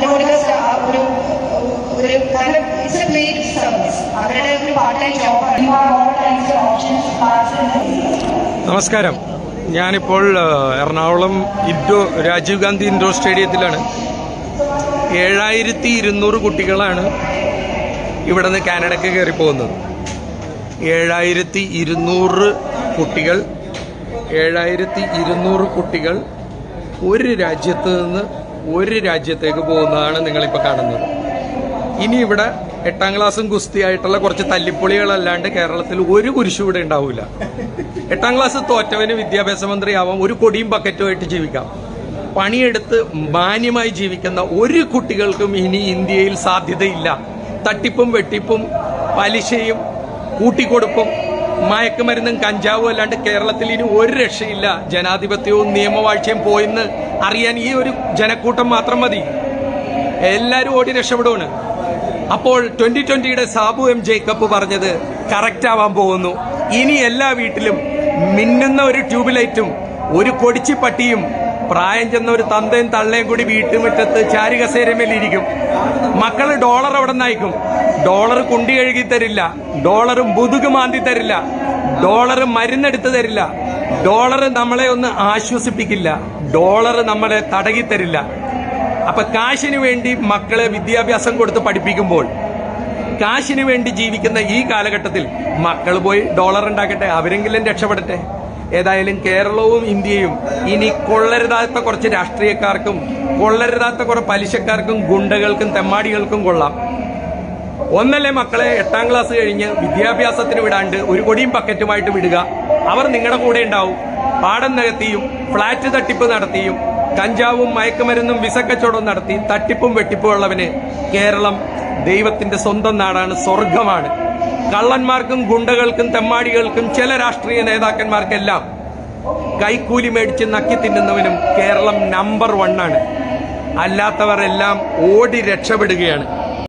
പള്ളിമുരുക സ- ഒരു ഒരു ഇറ്റ്സ് എ പെയ്ഡ് സർവീസ് അവരുടെ ഒരു പാർട്ട് ടൈം ജോബാണ് ഓൾ ടൈംസ് ഓപ്ഷൻസ് ക്ലാസ്സസ് നമസ്കാരം ഞാനിപ്പോൾ ആ, എറണാകുളം ഇൻഡോ രാജീവ് ഗാന്ധി ഇൻഡോർ സ്റ്റേഡിയത്തിലാണ് ഏഴായിരത്തി ഇരുന്നൂറ് കുട്ടികളാണ് ഇവിടെ നിന്ന് കാനഡയ്ക്ക് കയറി പോകുന്നത് ഏഴായിരത്തി ഇരുന്നൂറ് കുട്ടികൾ ഏഴായിരത്തി ഇരുന്നൂറ് കുട്ടികൾ ഒരു രാജ്യത്ത് നിന്ന് ഒരു രാജ്യത്തേക്ക് പോകുന്നതാണ് നിങ്ങളിപ്പോൾ കാണുന്നത് ഇനി ഇവിടെ എട്ടാം ക്ലാസ്സും ഗുസ്തിയായിട്ടുള്ള കുറച്ച് തല്ലിപ്പൊളികളല്ലാണ്ട് കേരളത്തിൽ ഒരു കുരിശും ഇവിടെ ഉണ്ടാവില്ല എട്ടാം ക്ലാസ് തോറ്റവന് വിദ്യാഭ്യാസ മന്ത്രിയാവാം ഒരു കൊടിയും ബക്കറ്റുമായിട്ട് ജീവിക്കാം പണിയെടുത്ത് മാന്യമായി ജീവിക്കുന്ന ഒരു കുട്ടികൾക്കും ഇനി ഇന്ത്യയിൽ സാധ്യതയില്ല തട്ടിപ്പും വെട്ടിപ്പും പലിശയും കൂട്ടിക്കൊടുപ്പും മയക്കുമരുന്നും കഞ്ചാവും അല്ലാണ്ട് കേരളത്തിൽ ഇനി ഒരു രക്ഷയില്ല ജനാധിപത്യവും നിയമവാഴ്ചയും പോയെന്ന് അറിയാൻ ഈ ഒരു ജനക്കൂട്ടം മാത്രം മതി എല്ലാവരും ഓടി രക്ഷപ്പെടുവാണ് അപ്പോൾ ട്വന്റി ട്വന്റിയുടെ സാബു എം ജേക്കബ് പറഞ്ഞത് കറക്റ്റ് ആവാൻ പോകുന്നു ഇനി എല്ലാ വീട്ടിലും മിന്നുന്ന ഒരു ട്യൂബ് ലൈറ്റും ഒരു കൊടിച്ചി പട്ടിയും പ്രായം ചെന്ന ഒരു തന്തയും തള്ളയും കൂടി വീട്ടുമുറ്റത്ത് ചാരുകസേരമേലിരിക്കും മക്കള് ഡോളർ അവിടെ നയിക്കും ഡോളർ കുണ്ടി കഴുകി തരില്ല ഡോളർ മുതുക് മാന്തി തരില്ല ഡോളർ മരുന്നെടുത്ത് തരില്ല ഡോളർ നമ്മളെ ഒന്ന് ആശ്വസിപ്പിക്കില്ല ഡോളർ നമ്മളെ തടകി തരില്ല അപ്പൊ കാശിന് വേണ്ടി മക്കളെ വിദ്യാഭ്യാസം കൊടുത്ത് പഠിപ്പിക്കുമ്പോൾ കാശിന് വേണ്ടി ജീവിക്കുന്ന ഈ കാലഘട്ടത്തിൽ മക്കൾ പോയി ഡോളർ ഉണ്ടാക്കട്ടെ അവരെങ്കിലും രക്ഷപ്പെടട്ടെ ഏതായാലും കേരളവും ഇന്ത്യയും ഇനി കൊള്ളരുതാത്ത കുറച്ച് രാഷ്ട്രീയക്കാർക്കും കൊള്ളരുതാത്ത കുറെ പലിശക്കാർക്കും ഗുണ്ടകൾക്കും തെമ്മാടികൾക്കും കൊള്ളാം ഒന്നല്ലേ മക്കളെ എട്ടാം ക്ലാസ് കഴിഞ്ഞ് വിദ്യാഭ്യാസത്തിന് വിടാണ്ട് ഒരു കൊടിയും പക്കറ്റുമായിട്ട് വിടുക അവർ നിങ്ങളുടെ കൂടെ ഉണ്ടാവും പാടം നികത്തിയും ഫ്ളാറ്റ് തട്ടിപ്പ് നടത്തിയും കഞ്ചാവും മയക്കുമരുന്നും വിസക്കച്ചവടവും നടത്തി തട്ടിപ്പും വെട്ടിപ്പും ഉള്ളവന് കേരളം ദൈവത്തിന്റെ സ്വന്തം നാടാണ് സ്വർഗമാണ് കള്ളന്മാർക്കും ഗുണ്ടകൾക്കും തെമ്മാടികൾക്കും ചില രാഷ്ട്രീയ നേതാക്കന്മാർക്കെല്ലാം കൈക്കൂലി മേടിച്ച് നക്കി തിന്നുന്നവനും കേരളം നമ്പർ വണ്ണാണ് അല്ലാത്തവർ എല്ലാം ഓടി രക്ഷപ്പെടുകയാണ്